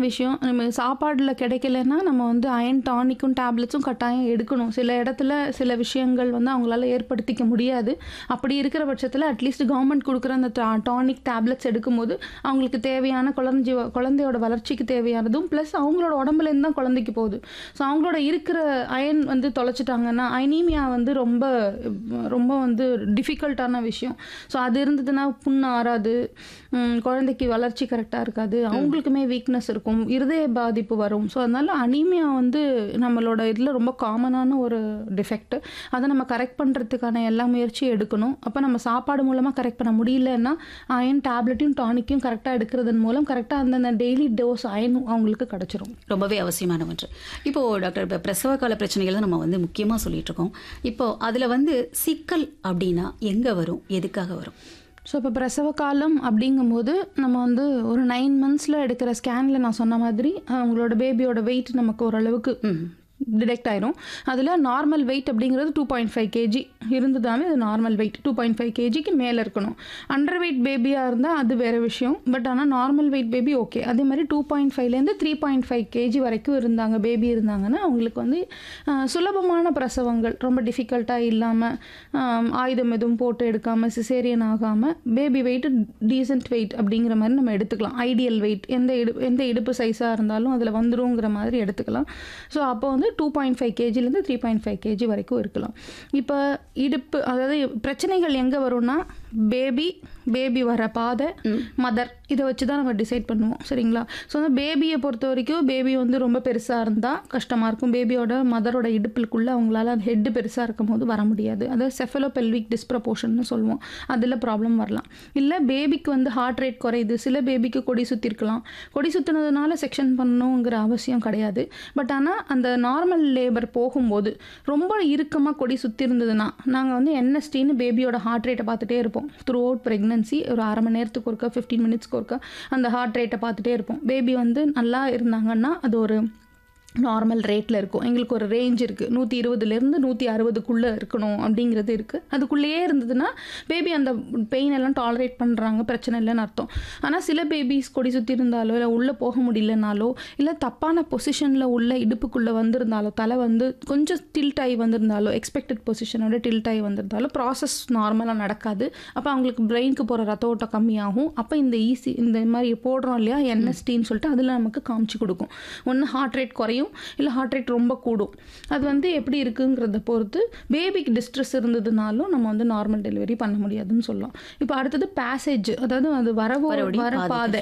விஷயம் நம்ம சாப்பாடில் கிடைக்கலன்னா நம்ம வந்து அயன் டானிக்கும் டேப்லெட்ஸும் கட்டாயம் எடுக்கணும் சில இடத்துல சில விஷயங்கள் வந்து அவங்களால ஏற்படுத்திக்க முடியாது அப்படி இருக்கிற பட்சத்தில் அட்லீஸ்ட் கவர்மெண்ட் கொடுக்குற அந்த டானிக் டேப்லெட்ஸ் எடுக்கும்போது அவங்களுக்கு தேவையான குழந்தை குழந்தையோட வளர்ச்சிக்கு தேவையானதும் ப்ளஸ் அவங்களோட உடம்புலேருந்து தான் குழந்தைக்கு போகுது ஸோ அவங்களோட இருக்கிற அயன் வந்து தொலைச்சிட்டாங்கன்னா அனீமியா வந்து ரொம்ப ரொம்ப வந்து டிஃபிகல்ட்டான விஷயம் ஸோ அது இருந்ததுன்னா புண்ணு ஆறாது உம், குழந்தைக்கு வளர்ச்சி கரெக்டாக இருக்காது அவங்களுக்குமே வீக்னஸ் இருக்கும் இருதய பாதிப்பு வரும் ஸோ அதனால அனீமியா வந்து நம்மளோட இதில் ரொம்ப காமனான ஒரு டிஃபெக்ட் அதை நம்ம கரெக்ட் பண்ணுறதுக்கான எல்லா முயற்சியும் எடுக்கணும் அப்போ நம்ம சாப்பாடு மூலமாக கரெக்ட் பண்ண முடியலன்னா அயன் டேப்லெட்டையும் டானிக்கையும் கரெக்டாக எடுக்கிறதன் மூலம் கரெக்டாக அந்தந்த டெய்லி டோஸ் அயன் அவங்களுக்கு கிடச்சிரும் ரொம்பவே அவசியமான ஒன்று இப்போ டாக்டர் இப்போ பிரசவ கால பிரச்சனைகள் தான் நம்ம வந்து முக்கியமாக சொல்லிட்டு இருக்கோம் இப்போ அதில் வந்து சிக்கல் அப்படின்னா எங்கே வரும் எதுக்காக வரும் ஸோ இப்போ பிரசவ காலம் அப்படிங்கும்போது நம்ம வந்து ஒரு நைன் மந்த்ஸில் எடுக்கிற ஸ்கேனில் நான் சொன்ன மாதிரி அவங்களோட பேபியோட வெயிட் நமக்கு ஓரளவுக்கு டிடெக்ட் ஆயிரும் அதில் நார்மல் வெயிட் அப்படிங்கிறது டூ பாயிண்ட் ஃபைவ் கேஜி இருந்ததாமே அது normal weight two point five கேஜிக்கு மேலே இருக்கணும் அண்டர் வெயிட் பேபியாக இருந்தால் அது வேறு விஷயம் பட் ஆனால் நார்மல் வெயிட் பேபி ஓகே அதே மாதிரி டூ பாயிண்ட் ஃபைவ்லேருந்து த்ரீ பாயிண்ட் ஃபைவ் கேஜி வரைக்கும் இருந்தாங்க பேபி இருந்தாங்கன்னா அவங்களுக்கு வந்து ஆஹ், சுலபமான பிரசவங்கள் ரொம்ப டிஃபிகல்ட்டாக இல்லாமல் ஆயுதம் எதுவும் போட்டு எடுக்காமல் சிசேரியன் ஆகாமல் பேபி வெயிட் டீசென்ட் வெயிட் அப்படிங்கிற மாதிரி நம்ம எடுத்துக்கலாம் ஐடியல் வெயிட் எந்த இடு எந்த இடுப்பு சைஸாக இருந்தாலும் அதில் வந்துருங்கிற மாதிரி எடுத்துக்கலாம் ஸோ அப்போ வந்து டூ பாயிண்ட் ஃபைவ் கேஜிலேருந்து த்ரீ பாயிண்ட் ஃபைவ் கேஜி வரைக்கும் இருக்கலாம் இப்போ இடுப்பு அதாவது பிரச்சனைகள் எங்கே வரும்னா பேபி பேபி வர பாதை மதர் இதை வச்சு தான் நம்ம டிசைட் பண்ணுவோம் சரிங்களா ஸோ வந்து பேபியை பொறுத்த வரைக்கும் பேபி வந்து ரொம்ப பெருசாக இருந்தால் கஷ்டமாக இருக்கும் பேபியோட மதரோட இடுப்புக்குள்ளே அவங்களால அந்த ஹெட்டு பெருசாக இருக்கும் போது வர முடியாது அதாவது செஃபலோபெல்விக் டிஸ்ப்ரப்போர்ஷன்னு சொல்லுவோம் அதில் ப்ராப்ளம் வரலாம் இல்லை பேபிக்கு வந்து ஹார்ட் ரேட் குறையுது சில பேபிக்கு கொடி சுற்றிருக்கலாம் கொடி சுற்றினதுனால செக்ஷன் பண்ணணுங்கிற அவசியம் கிடையாது பட் ஆனால் அந்த நார்மல் லேபர் போகும்போது ரொம்ப இறுக்கமாக கொடி சுற்றி இருந்ததுன்னா நாங்கள் வந்து என்எஸ்டின்னு பேபியோட ஹார்ட் ரேட்டை பார்த்துட்டே இருப்போம் த்ரூ அவுட் ப்ரெக்னன்சி ஒரு அரை மணி நேரத்துக்கு ஒருக்கா ஃபிஃப்டீன் மினிட்ஸ்க்கு ஒருக்கா அந்த ஹார்ட் ரேட்டை பார்த்துட்டே இருப்போம் பேபி வந்து நல்லா இருந்தாங்கன்னா அது ஒரு நார்மல் ரேட்டில் இருக்கும் எங்களுக்கு ஒரு ரேஞ்ச் இருக்குது நூற்றி இருபதுலேருந்து நூற்றி அறுபதுக்குள்ளே இருக்கணும் அப்படிங்கிறது இருக்குது அதுக்குள்ளேயே இருந்ததுன்னா பேபி அந்த பெயின் எல்லாம் டாலரேட் பண்ணுறாங்க பிரச்சனை இல்லைன்னு அர்த்தம் ஆனால் சில பேபிஸ் கொடி சுற்றி இருந்தாலோ இல்லை உள்ளே போக முடியலனாலோ இல்லை தப்பான பொசிஷனில் உள்ள இடுப்புக்குள்ளே வந்திருந்தாலோ தலை வந்து கொஞ்சம் டில்ட் ஆகி வந்திருந்தாலோ எக்ஸ்பெக்டட் பொசிஷனோட டில்ட் ஆகி வந்திருந்தாலோ ப்ராசஸ் நார்மலாக நடக்காது அப்போ அவங்களுக்கு பிரெயினுக்கு போகிற ரத்த ஓட்டம் கம்மியாகும் அப்போ இந்த ஈஸி இந்த மாதிரி போடுறோம் இல்லையா என்எஸ்டின்னு சொல்லிட்டு அதில் நமக்கு காமிச்சு கொடுக்கும் ஒன்று ஹார்ட் ரேட் குறையும் இல்லை ஹார்ட் ரேட் ரொம்ப கூடும் அது வந்து எப்படி இருக்குங்கிறத பொறுத்து பேபிக்கு டிஸ்ட்ரெஸ் இருந்ததுனாலும் நம்ம வந்து நார்மல் டெலிவரி பண்ண முடியாதுன்னு சொல்லலாம் இப்போ அடுத்தது பேசேஜ் அதாவது அது வரவோ வரவழி வர பாதை.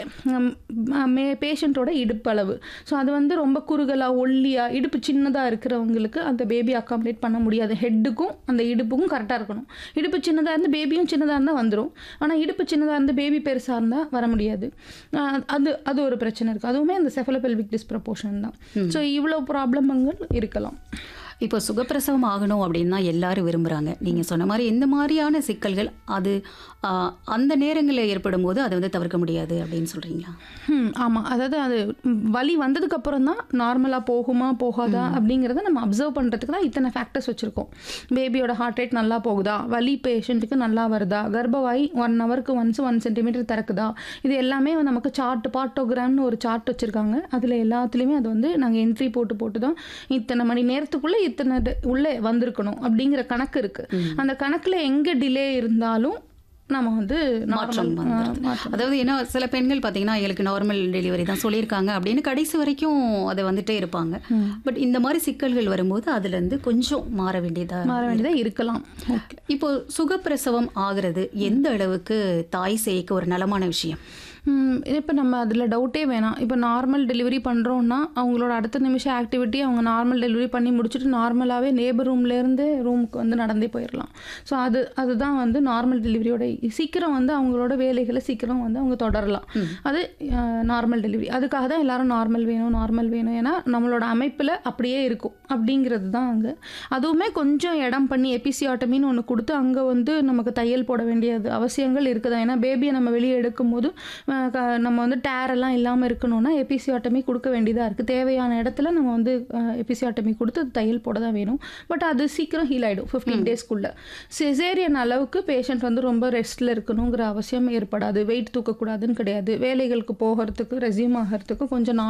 பாதை பேஷண்ட்டோட இடுப்பளவு ஸோ அது வந்து ரொம்ப குறுகலாக ஒல்லியாக இடுப்பு சின்னதாக இருக்கிறவங்களுக்கு அந்த பேபி அக்காமடேட் பண்ண முடியாது ஹெட்டுக்கும் அந்த இடுப்புக்கும் கரெக்டாக இருக்கணும் இடுப்பு சின்னதாக இருந்து பேபியும் சின்னதாக இருந்தால் வந்துடும் ஆனால் இடுப்பு சின்னதாக இருந்து பேபி பெருசாக இருந்தால் வர முடியாது ஆஹ் அது அது ஒரு பிரச்சனை இருக்குது அதுவுமே அந்த செஃபலோபெல்விக் டிஸ்ப்ரப்போர்ஷன் தான் ஸோ இவ்வளோ ப்ராப்ளமங்கள் இருக்கலாம் இப்போ சுகப்பிரசவம் ஆகணும் அப்படின்னு தான் எல்லாரும் விரும்புகிறாங்க நீங்கள் சொன்ன மாதிரி எந்த மாதிரியான சிக்கல்கள் அது ஆ, அந்த நேரங்களில் ஏற்படும் போது அதை வந்து தவிர்க்க முடியாது அப்படின்னு சொல்கிறீங்களா ம் ஆமாம் அதாவது அது ம், வலி வந்ததுக்கப்புறம் தான் நார்மலாக போகுமா போகாதா அப்படிங்கிறத நம்ம அப்சர்வ் பண்ணுறதுக்கு தான் இத்தனை ஃபேக்டர்ஸ் வச்சுருக்கோம் பேபியோட ஹார்ட் ரேட் நல்லா போகுதா வலி பேஷண்ட்டுக்கு நல்லா வருதா கர்ப்பவாய் ஒன் ஹவருக்கு ஒன்ஸ் ஒன் சென்டிமீட்டர் திறக்குதா இது எல்லாமே நமக்கு சார்ட் பார்ட்டோகிராம்னு ஒரு சார்ட் வச்சுருக்காங்க அதில் எல்லாத்துலேயுமே அது வந்து நாங்கள் என்ட்ரி போட்டு போட்டு தான் இத்தனை மணி நேரத்துக்குள்ளே இத்தனை ட- உள்ளே வந்திருக்கணும் அப்படிங்கிற கணக்கு இருக்குது அந்த கணக்கில் எங்கே டிலே இருந்தாலும் நம்ம வந்து மாற்றம் நார்மல் வந்துருது. மாற்றம் அதாவது ஏன்னா சில பெண்கள் பார்த்தீங்கன்னா எங்களுக்கு நார்மல் டெலிவரி தான் சொல்லியிருக்காங்க அப்படின்னு கடைசி வரைக்கும் அதை வந்துட்டே இருப்பாங்க பட் இந்த மாதிரி சிக்கல்கள் வரும்போது அதுலேருந்து கொஞ்சம் மாற வேண்டியதாக மாற வேண்டியதாக இருக்கலாம் ஓகே இப்போ சுகப்பிரசவம் ஆகிறது எந்த அளவுக்கு தாய் சேய்க்கு ஒரு நலமான விஷயம் இப்போ நம்ம அதில் டவுட்டே வேணாம் இப்போ நார்மல் டெலிவரி பண்ணுறோன்னா அவங்களோட அடுத்த நிமிஷம் ஆக்டிவிட்டி அவங்க நார்மல் டெலிவரி பண்ணி முடிச்சுட்டு நார்மலாகவே லேபர் ரூம்லேருந்து ரூமுக்கு வந்து நடந்தே போயிடலாம் ஸோ அது அதுதான் வந்து நார்மல் டெலிவரியோட சீக்கிரம் வந்து அவங்களோட வேலைகளை சீக்கிரம் வந்து அவங்க தொடரலாம் அது நார்மல் டெலிவரி அதுக்காக தான் எல்லாரும் நார்மல் வேணும் நார்மல் வேணும் ஏன்னா நம்மளோட அமைப்பில் அப்படியே இருக்கும் அப்படிங்கிறது தான் அங்கே அதுவுமே கொஞ்சம் இடம் பண்ணி எபிசியாட்டமின்னு ஒன்று கொடுத்து அங்கே வந்து நமக்கு தையல் போட வேண்டியது அவசியங்கள் இருக்குதா ஏன்னா பேபியை நம்ம வெளியே எடுக்கும்போது அஹ், க- நம்ம வந்து டேர் எல்லாம் இல்லாமல் இருக்கணும்னா எபிசியாட்டமி கொடுக்க வேண்டியதாக இருக்குது தேவையான இடத்துல நம்ம வந்து எபிசியாட்டமி கொடுத்து அது தையல் போட தான் வேணும் பட் அது சீக்கிரம் ஹீல் ஆகிடும் ஃபிஃப்டீன் டேஸ்க்குள்ளே சிசேரியன் அளவுக்கு பேஷண்ட் வந்து ரொம்ப ரெஸ்ட்டில் இருக்கணுங்கிற அவசியம் ஏற்படாது வெயிட் தூக்கக்கூடாதுன்னு கிடையாது வேலைகளுக்கு போகிறதுக்கு ரெசியூம் ஆகிறதுக்கு கொஞ்சம் நாள்